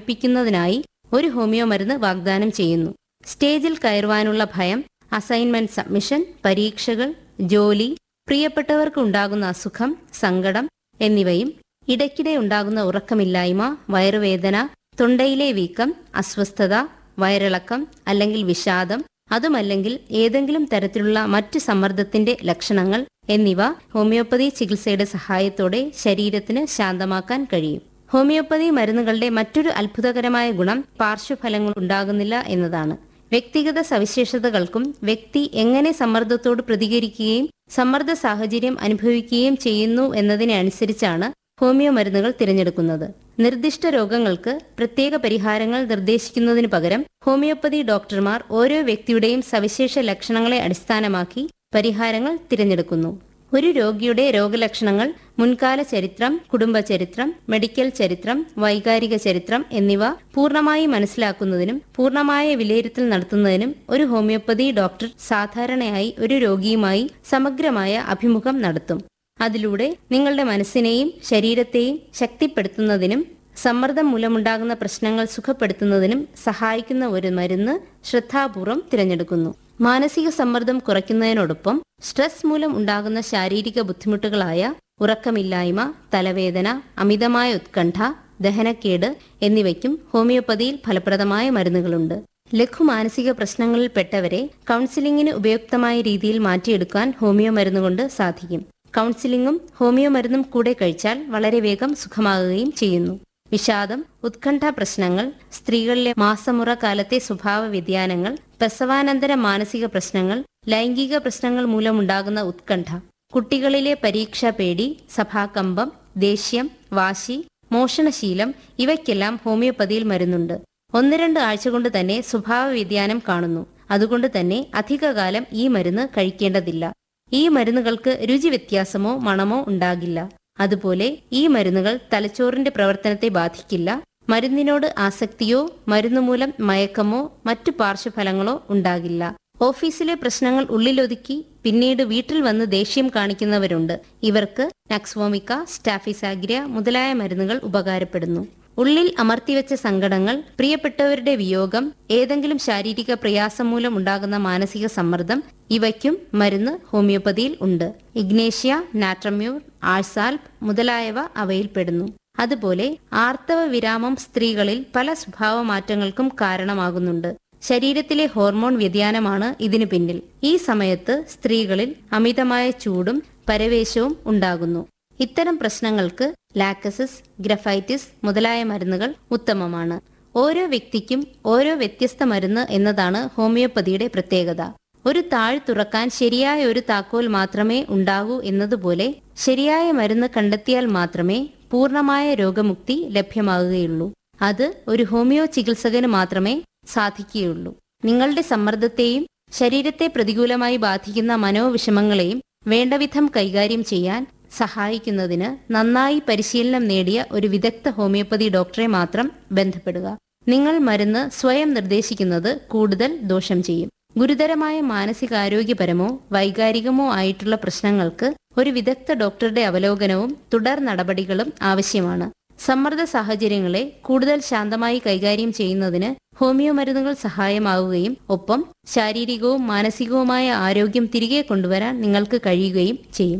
ശമിപ്പിക്കുന്നതിനായി ഒരു ഹോമിയോ മരുന്ന് വാഗ്ദാനം ചെയ്യുന്നു സ്റ്റേജിൽ കയറുവാനുള്ള ഭയം അസൈൻമെന്റ് സബ്മിഷൻ പരീക്ഷകൾ ജോലി പ്രിയപ്പെട്ടവർക്ക് ഉണ്ടാകുന്ന അസുഖം സങ്കടം എന്നിവയും ഇടയ്ക്കിടെ ഉണ്ടാകുന്ന ഉറക്കമില്ലായ്മ വയറുവേദന തൊണ്ടയിലെ വീക്കം അസ്വസ്ഥത വയറിളക്കം അല്ലെങ്കിൽ വിഷാദം അതുമല്ലെങ്കിൽ ഏതെങ്കിലും തരത്തിലുള്ള മറ്റു സമ്മർദ്ദത്തിന്റെ ലക്ഷണങ്ങൾ എന്നിവ ഹോമിയോപ്പതി ചികിത്സയുടെ സഹായത്തോടെ ശരീരത്തിന് ശാന്തമാക്കാൻ കഴിയും ഹോമിയോപ്പതി മരുന്നുകളുടെ മറ്റൊരു അത്ഭുതകരമായ ഗുണം പാർശ്വഫലങ്ങൾ ഉണ്ടാകുന്നില്ല എന്നതാണ് വ്യക്തിഗത സവിശേഷതകൾക്കും വ്യക്തി എങ്ങനെ സമ്മർദ്ദത്തോട് പ്രതികരിക്കുകയും സമ്മർദ്ദ സാഹചര്യം അനുഭവിക്കുകയും ചെയ്യുന്നു എന്നതിനെ അനുസരിച്ചാണ് ഹോമിയോ മരുന്നുകൾ തിരഞ്ഞെടുക്കുന്നത് നിർദ്ദിഷ്ട രോഗങ്ങൾക്ക് പ്രത്യേക പരിഹാരങ്ങൾ നിർദ്ദേശിക്കുന്നതിനു പകരം ഹോമിയോപ്പതി ഡോക്ടർമാർ ഓരോ വ്യക്തിയുടെയും സവിശേഷ ലക്ഷണങ്ങളെ അടിസ്ഥാനമാക്കി പരിഹാരങ്ങൾ തിരഞ്ഞെടുക്കുന്നു ഒരു രോഗിയുടെ രോഗലക്ഷണങ്ങൾ മുൻകാല ചരിത്രം കുടുംബ ചരിത്രം മെഡിക്കൽ ചരിത്രം വൈകാരിക ചരിത്രം എന്നിവ പൂർണ്ണമായി മനസ്സിലാക്കുന്നതിനും പൂർണ്ണമായ വിലയിരുത്തൽ നടത്തുന്നതിനും ഒരു ഹോമിയോപ്പതി ഡോക്ടർ സാധാരണയായി ഒരു രോഗിയുമായി സമഗ്രമായ അഭിമുഖം നടത്തും അതിലൂടെ നിങ്ങളുടെ മനസ്സിനെയും ശരീരത്തെയും ശക്തിപ്പെടുത്തുന്നതിനും സമ്മർദ്ദം മൂലമുണ്ടാകുന്ന പ്രശ്നങ്ങൾ സുഖപ്പെടുത്തുന്നതിനും സഹായിക്കുന്ന ഒരു മരുന്ന് ശ്രദ്ധാപൂർവം തിരഞ്ഞെടുക്കുന്നു മാനസിക സമ്മർദ്ദം കുറയ്ക്കുന്നതിനോടൊപ്പം സ്ട്രെസ് മൂലം ഉണ്ടാകുന്ന ശാരീരിക ബുദ്ധിമുട്ടുകളായ ഉറക്കമില്ലായ്മ തലവേദന അമിതമായ ഉത്കണ്ഠ ദഹനക്കേട് എന്നിവയ്ക്കും ഹോമിയോപ്പതിയിൽ ഫലപ്രദമായ മരുന്നുകളുണ്ട് ലഘു മാനസിക പ്രശ്നങ്ങളിൽ പെട്ടവരെ കൗൺസിലിംഗിന് ഉപയുക്തമായ രീതിയിൽ മാറ്റിയെടുക്കാൻ ഹോമിയോ മരുന്നുകൊണ്ട് സാധിക്കും കൗൺസിലിംഗും ഹോമിയോ മരുന്നും കൂടെ കഴിച്ചാൽ വളരെ വേഗം സുഖമാകുകയും ചെയ്യുന്നു വിഷാദം ഉത്കണ്ഠ പ്രശ്നങ്ങൾ സ്ത്രീകളിലെ മാസമുറ കാലത്തെ സ്വഭാവ വ്യതിയാനങ്ങൾ പ്രസവാനന്തര മാനസിക പ്രശ്നങ്ങൾ ലൈംഗിക പ്രശ്നങ്ങൾ മൂലമുണ്ടാകുന്ന ഉത്കണ്ഠ കുട്ടികളിലെ പരീക്ഷാ പേടി സഭാകമ്പം ദേഷ്യം വാശി മോഷണശീലം ഇവയ്ക്കെല്ലാം ഹോമിയോപ്പതിയിൽ മരുന്നുണ്ട് ഒന്ന് രണ്ട് ആഴ്ച കൊണ്ട് തന്നെ സ്വഭാവ വ്യതിയാനം കാണുന്നു അതുകൊണ്ട് തന്നെ അധികകാലം ഈ മരുന്ന് കഴിക്കേണ്ടതില്ല ഈ മരുന്നുകൾക്ക് രുചി വ്യത്യാസമോ മണമോ ഉണ്ടാകില്ല അതുപോലെ ഈ മരുന്നുകൾ തലച്ചോറിന്റെ പ്രവർത്തനത്തെ ബാധിക്കില്ല മരുന്നിനോട് ആസക്തിയോ മരുന്നുമൂലം മയക്കമോ മറ്റു പാർശ്വഫലങ്ങളോ ഉണ്ടാകില്ല ഓഫീസിലെ പ്രശ്നങ്ങൾ ഉള്ളിലൊതുക്കി പിന്നീട് വീട്ടിൽ വന്ന് ദേഷ്യം കാണിക്കുന്നവരുണ്ട് ഇവർക്ക് നക്സ്വോമിക്ക സ്റ്റാഫിസാഗ്രിയ മുതലായ മരുന്നുകൾ ഉപകാരപ്പെടുന്നു ഉള്ളിൽ അമർത്തിവെച്ച സങ്കടങ്ങൾ പ്രിയപ്പെട്ടവരുടെ വിയോഗം ഏതെങ്കിലും ശാരീരിക പ്രയാസം മൂലം ഉണ്ടാകുന്ന മാനസിക സമ്മർദ്ദം ഇവയ്ക്കും മരുന്ന് ഹോമിയോപ്പതിയിൽ ഉണ്ട് ഇഗ്നേഷ്യ നാട്രമ്യൂർ ആഴ്സാൽപ് മുതലായവ അവയിൽപ്പെടുന്നു അതുപോലെ ആർത്തവ വിരാമം സ്ത്രീകളിൽ പല സ്വഭാവ മാറ്റങ്ങൾക്കും കാരണമാകുന്നുണ്ട് ശരീരത്തിലെ ഹോർമോൺ വ്യതിയാനമാണ് ഇതിനു പിന്നിൽ ഈ സമയത്ത് സ്ത്രീകളിൽ അമിതമായ ചൂടും പരവേശവും ഉണ്ടാകുന്നു ഇത്തരം പ്രശ്നങ്ങൾക്ക് ലാക്കസിസ് ഗ്രഫൈറ്റിസ് മുതലായ മരുന്നുകൾ ഉത്തമമാണ് ഓരോ വ്യക്തിക്കും ഓരോ വ്യത്യസ്ത മരുന്ന് എന്നതാണ് ഹോമിയോപ്പതിയുടെ പ്രത്യേകത ഒരു താഴ് തുറക്കാൻ ശരിയായ ഒരു താക്കോൽ മാത്രമേ ഉണ്ടാകൂ എന്നതുപോലെ ശരിയായ മരുന്ന് കണ്ടെത്തിയാൽ മാത്രമേ പൂർണ്ണമായ രോഗമുക്തി ലഭ്യമാകുകയുള്ളൂ അത് ഒരു ഹോമിയോ ചികിത്സകന് മാത്രമേ സാധിക്കുകയുള്ളൂ നിങ്ങളുടെ സമ്മർദ്ദത്തെയും ശരീരത്തെ പ്രതികൂലമായി ബാധിക്കുന്ന മനോവിഷമങ്ങളെയും വേണ്ടവിധം കൈകാര്യം ചെയ്യാൻ സഹായിക്കുന്നതിന് നന്നായി പരിശീലനം നേടിയ ഒരു വിദഗ്ധ ഹോമിയോപ്പതി ഡോക്ടറെ മാത്രം ബന്ധപ്പെടുക നിങ്ങൾ മരുന്ന് സ്വയം നിർദ്ദേശിക്കുന്നത് കൂടുതൽ ദോഷം ചെയ്യും ഗുരുതരമായ മാനസികാരോഗ്യപരമോ വൈകാരികമോ ആയിട്ടുള്ള പ്രശ്നങ്ങൾക്ക് ഒരു വിദഗ്ധ ഡോക്ടറുടെ അവലോകനവും തുടർ നടപടികളും ആവശ്യമാണ് സമ്മർദ്ദ സാഹചര്യങ്ങളെ കൂടുതൽ ശാന്തമായി കൈകാര്യം ചെയ്യുന്നതിന് ഹോമിയോ മരുന്നുകൾ സഹായമാവുകയും ഒപ്പം ശാരീരികവും മാനസികവുമായ ആരോഗ്യം തിരികെ കൊണ്ടുവരാൻ നിങ്ങൾക്ക് കഴിയുകയും ചെയ്യും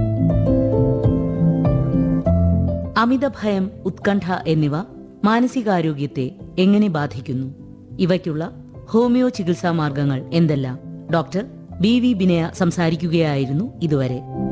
അമിതഭയം ഉത്കണ്ഠ എന്നിവ മാനസികാരോഗ്യത്തെ എങ്ങനെ ബാധിക്കുന്നു ഇവയ്ക്കുള്ള ഹോമിയോ ചികിത്സാ മാർഗങ്ങൾ എന്തെല്ലാം ഡോക്ടർ ബി വി ബിനയ സംസാരിക്കുകയായിരുന്നു ഇതുവരെ